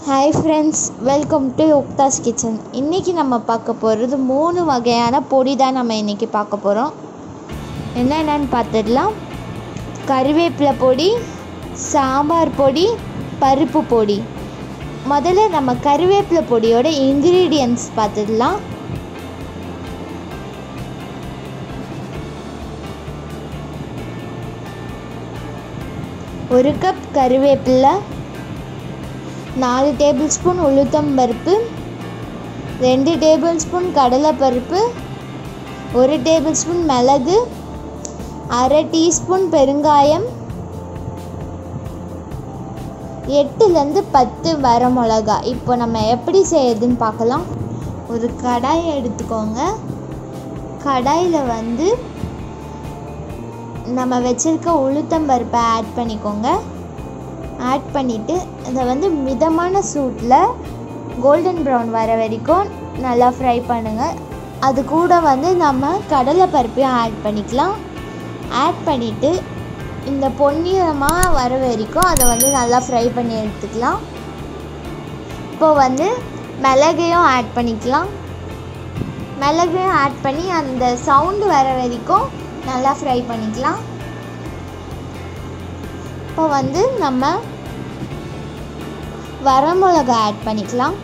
hi friends welcome to Yukta's kitchen இன்றைக்கி நம்ம பார்க்க போகிறது மூணு வகையான பொடி தான் நம்ம இன்றைக்கி பார்க்க போகிறோம் என்னென்னு பார்த்துடலாம் கருவேப்பிலை பொடி சாம்பார் பொடி பருப்பு பொடி முதல்ல நம்ம கருவேப்பிலை பொடியோட இன்க்ரீடியன்ட்ஸ் பார்த்துடலாம் ஒரு கப் கருவேப்பிலை நாலு டேபிள் ஸ்பூன் உளுத்தம் பருப்பு ரெண்டு டேபிள் ஸ்பூன் கடலைப்பருப்பு ஒரு டேபிள் ஸ்பூன் மிளகு அரை டீஸ்பூன் பெருங்காயம் எட்டுலேருந்து பத்து வரமிளகா இப்போ நம்ம எப்படி செய்யறதுன்னு பார்க்கலாம் ஒரு கடாயை எடுத்துக்கோங்க கடாயில் வந்து நம்ம வச்சுருக்க உளுத்தம் பருப்பை ஆட் பண்ணிக்கோங்க ஆட் பண்ணிவிட்டு அதை வந்து மிதமான சூட்டில் கோல்டன் ப்ரௌன் வர வரைக்கும் நல்லா ஃப்ரை பண்ணுங்கள் அது கூட வந்து நம்ம கடலை பருப்பையும் ஆட் பண்ணிக்கலாம் ஆட் பண்ணிவிட்டு இந்த பொன்னிறமாக வர வரைக்கும் அதை வந்து நல்லா ஃப்ரை பண்ணி எடுத்துக்கலாம் இப்போ வந்து மிளகையும் ஆட் பண்ணிக்கலாம் மிளகையும் ஆட் பண்ணி அந்த சவுண்டு வர வரைக்கும் நல்லா ஃப்ரை பண்ணிக்கலாம் இப்போ வந்து நம்ம வரமிளகா ஆட் பண்ணிக்கலாம்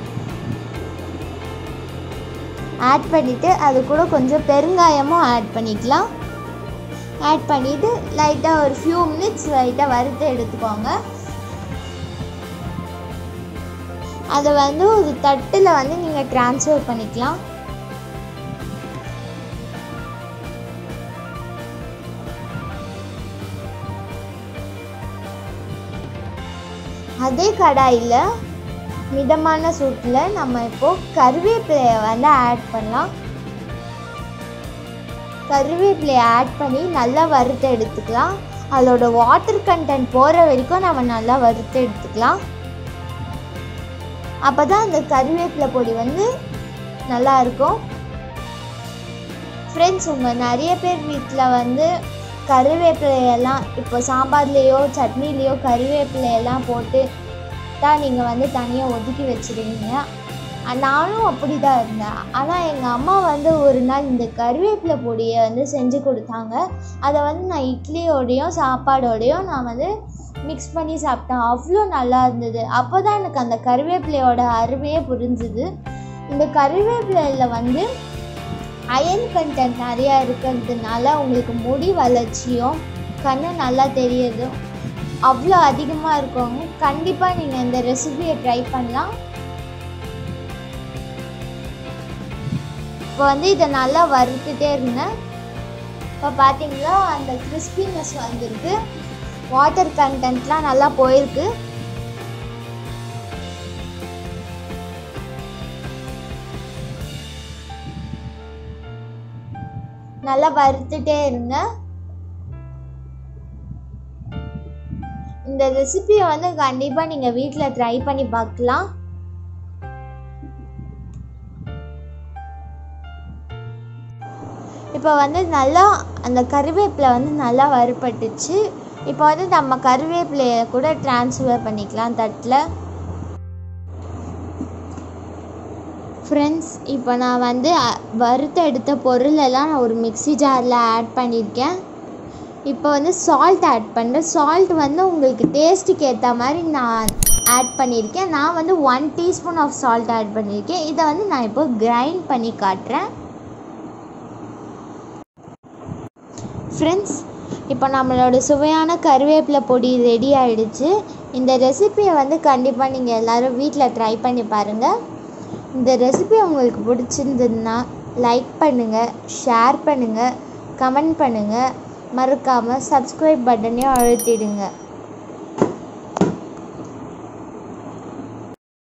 ஆட் பண்ணிவிட்டு அது கூட கொஞ்சம் பெருங்காயமும் ஆட் பண்ணிக்கலாம் ஆட் பண்ணிவிட்டு லைட்டாக ஒரு ஃபியூ மினிட்ஸ் லைட்டாக வறுத்து எடுத்துக்கோங்க அதை வந்து ஒரு தட்டில் வந்து நீங்கள் ட்ரான்ஸ்ஃபர் பண்ணிக்கலாம் அதே கடாயில் மிதமான சூட்டில் நம்ம இப்போது கருவேப்பிலையை வந்து ஆட் பண்ணலாம் கருவேப்பிலையை ஆட் பண்ணி நல்லா வறுத்து எடுத்துக்கலாம் அதோட வாட்டர் கண்டென்ட் போகிற வரைக்கும் நம்ம நல்லா வறுத்து எடுத்துக்கலாம் அப்போ தான் அந்த கருவேப்பிலை பொடி வந்து நல்லா இருக்கும் ஃப்ரெண்ட்ஸ் உங்கள் நிறைய பேர் வீட்டில் வந்து கருவேப்பிலையெல்லாம் இப்போ சாம்பார்லேயோ சட்னிலேயோ கருவேப்பிலையெல்லாம் போட்டு தான் நீங்கள் வந்து தனியாக ஒதுக்கி வச்சுருவீங்க நானும் அப்படி தான் இருந்தேன் ஆனால் எங்கள் அம்மா வந்து ஒரு நாள் இந்த கருவேப்பிலை பொடியை வந்து செஞ்சு கொடுத்தாங்க அதை வந்து நான் இட்லியோடையும் சாப்பாடோடையும் நான் வந்து மிக்ஸ் பண்ணி சாப்பிட்டேன் அவ்வளோ நல்லா இருந்தது அப்போ தான் எனக்கு அந்த கருவேப்பிலையோட அருமையே புரிஞ்சுது இந்த கருவேப்பிலையில் வந்து அயன் கண்டென்ட் நிறையா இருக்கிறதுனால உங்களுக்கு முடி வளர்ச்சியும் கண்ணு நல்லா தெரியறதும் அவ்வளோ அதிகமாக இருக்கவங்க கண்டிப்பாக நீங்கள் இந்த ரெசிபியை ட்ரை பண்ணலாம் இப்போ வந்து இதை நல்லா வறுத்துட்டே இருந்தேன் இப்போ பார்த்தீங்களா அந்த கிறிஸ்பினஸ் வந்திருக்கு வாட்டர் கண்டென்ட்லாம் நல்லா போயிருக்கு நல்லா வறுத்துட்டே இருங்க இந்த ரெசிபியை வந்து கண்டிப்பாக நீங்கள் வீட்டில் ட்ரை பண்ணி பார்க்கலாம் இப்போ வந்து நல்லா அந்த கருவேப்பிலை வந்து நல்லா வறுபட்டுச்சு இப்போ வந்து நம்ம கருவேப்பிலையை கூட ட்ரான்ஸ்ஃபர் பண்ணிக்கலாம் தட்டில் ஃப்ரெண்ட்ஸ் இப்போ நான் வந்து வறுத்த எடுத்த பொருளெல்லாம் நான் ஒரு மிக்சி ஜாரில் ஆட் பண்ணியிருக்கேன் இப்போ வந்து சால்ட் ஆட் பண்ணுறேன் சால்ட் வந்து உங்களுக்கு டேஸ்ட்டுக்கு ஏற்ற மாதிரி நான் ஆட் பண்ணியிருக்கேன் நான் வந்து one teaspoon of salt add பண்ணியிருக்கேன் இதை வந்து நான் இப்போ கிரைண்ட் பண்ணி காட்டுறேன் ஃப்ரெண்ட்ஸ் இப்போ நம்மளோட சுவையான கருவேப்பிலை பொடி ரெடி ஆகிடுச்சு இந்த ரெசிப்பியை வந்து கண்டிப்பாக நீங்கள் எல்லோரும் வீட்டில் ட்ரை பண்ணி பாருங்கள் இந்த ரெசிபி உங்களுக்கு பிடிச்சிருந்ததுன்னா லைக் பண்ணுங்கள் ஷேர் பண்ணுங்கள் கமெண்ட் பண்ணுங்கள் மறக்காமல் சப்ஸ்கிரைப் பட்டனையும் அழுத்திடுங்க